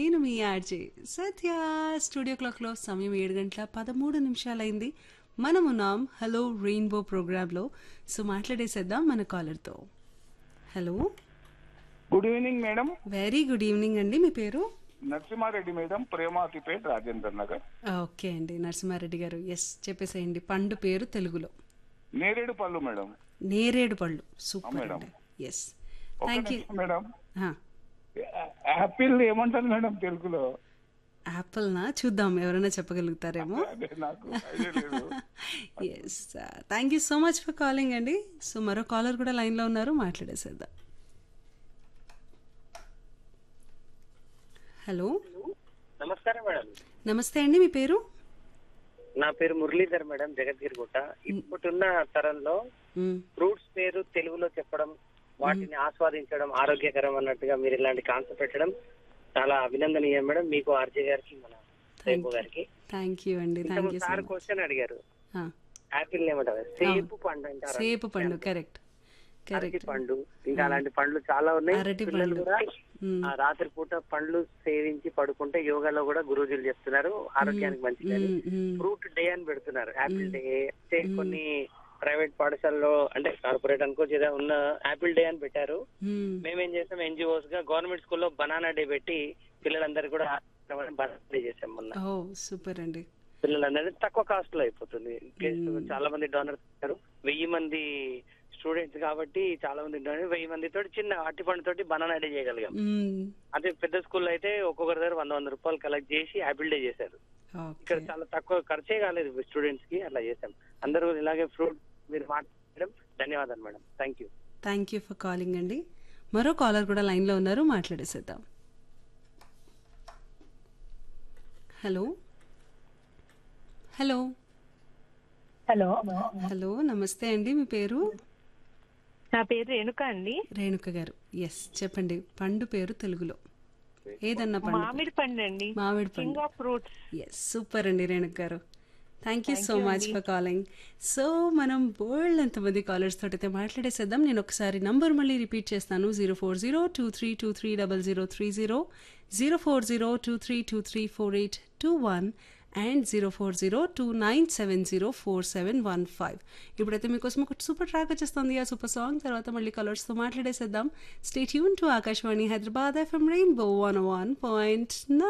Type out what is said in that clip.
నేను మీ ఆర్జే సత్య స్టూడియో క్లాక్లో సమయం ఏడు గంటల పదమూడు నిమిషాలైంది మనం ఉన్నాం హలో రెయిన్బో ప్రోగ్రాంలో సో మాట్లాడేసేద్దాం మన కాలర్తో hello good evening madam very good evening అండి మీ పేరు నరసింహారెడ్డి మేడం ప్రేమాతిపేట్ రాజేందర్ నగర్ ఓకే అండి నరసింహారెడ్డి గారు ఎస్ చెప్పేసేయండి పండు పేరు తెలుగులో నేరేడు పళ్ళు మేడం నేరేడు పళ్ళు సూపర్ మేడం. అండి ఎస్ ఒక థ్యాంక్ యూ నిమిషం మేడం యాపిల్ ఏమంటారు మేడం తెలుగులో యాపిల్నా చూద్దాం ఎవరైనా చెప్పగలుగుతారేమో అదే నాకు idea లేదు yes thank you so much for calling అండి సో మరో కాలర్ కూడా లైన్లో ఉన్నారు మాట్లాడేసేద్దాం హలో నమస్కారం మేడం నమస్తే అండి మీ పేరు నా పేరు మురళీధర్ మేడం జగద్గిరిగుట్ట ఇప్పుడున్న తరంలో మ్, ఫ్రూట్స్ పేరు తెలుగులో చెప్పడం వాటిని ఆస్వాదించడం ఆరోగ్యకరం అన్నట్టుగా మీరు ఇలాంటి కాన్సెప్ట్ పెట్టడం చాలా అభినందనీయం మేడం మీకు ఆర్జే గారికి మన రేపు గారికి థ్యాంక్ యూ అండి thank you so sir much question అడిగారు ఆ, యాపిల్ ఏమంటారు సేపు పండు అంటారు సేపు పండు కరెక్ట్ అరటి కరెక్ట్ పండు ఇంకా అలాంటి పండ్లు చాలా ఉన్నాయి అరటి పిల్లలు పండు. కూడా మ్, ఆ రాత్రి పూట పండ్లు సేవించి పడుకుంటే యోగాలో కూడా గురూజీలు చెప్తున్నారు ఆరోగ్యానికి మంచిదని మ్, మ్, ఫ్రూట్ డే అని పెడుతున్నారు యాపిల్ డే అంటే కొన్ని ప్రైవేట్ పాఠశాలలో అంటే కార్పొరేట్ అనుకోవచ్చు ఏదో ఉన్న యాపిల్ డే అని పెట్టారు మ్, మేమేం చేసాం ఎన్జిఓస్ గా గవర్నమెంట్ స్కూల్లో బనానా డే పెట్టి పిల్లలందరికీ కూడా బనానా డే చేసాం మొన్న ఓ సూపర్ అండి పిల్లలందరినీ తక్కువ కాస్ట్ లో అయిపోతుంది Guest చాలా మంది డోనర్స్ ఉన్నారు వెయ్యి మంది స్టూడెంట్స్ కాబట్టి చాలా మంది donors, వెయ్యి మంది తోటి చిన్న అట్టి పండు తోటి బనానా డే చేయగలిగాం మ్, అదే పెద్ద స్కూల్లో అయితే ఒక్కొక్కరి దగ్గర వంద వంద రూపాయలు కలెక్ట్ చేసి యాపిల్ డే చేశారు ఇక్కడ ఓకే చాలా తక్కువ ఖర్చే కాలేదు స్టూడెంట్స్ కి అట్లా చేశాం అందరూ ఇలాగే ఫ్రూట్ మీరు మాట్లాడడం ధన్యవాదాలు madam thank you thank you for calling అండి మరో కాలర్ కూడా లైన్లో ఉన్నారు మాట్లాడేసేద్దాం హలో హలో హలో హలో నమస్తే అండి మీ పేరు నా పేరు రేణుక అండి రేణుక గారు ఎస్ చెప్పండి పండు పేరు తెలుగులో ఏదన్నా పండు మామిడి పండు అండి మామిడి పండు king of fruits yes super అండి రేణుక్ గారు thank you so much for calling so మనం బోల్డ్ ఎంతమంది కాలర్స్ తోటి అయితే మాట్లాడేసేద్దాం నేను ఒకసారి నంబర్ మళ్ళీ రిపీట్ చేస్తాను zero four zero two three two three double zero three zero zero four zero two three two three four eight two one and zero four zero two nine seven zero four seven one five ఇప్పుడైతే మీకోసం ఒక super track వచ్చేస్తుంది ఆ super song తర్వాత మళ్ళీ కలర్స్తో మాట్లాడేసేద్దాం stay యూన్ to Akashvani Hyderabad FM rainbow one one point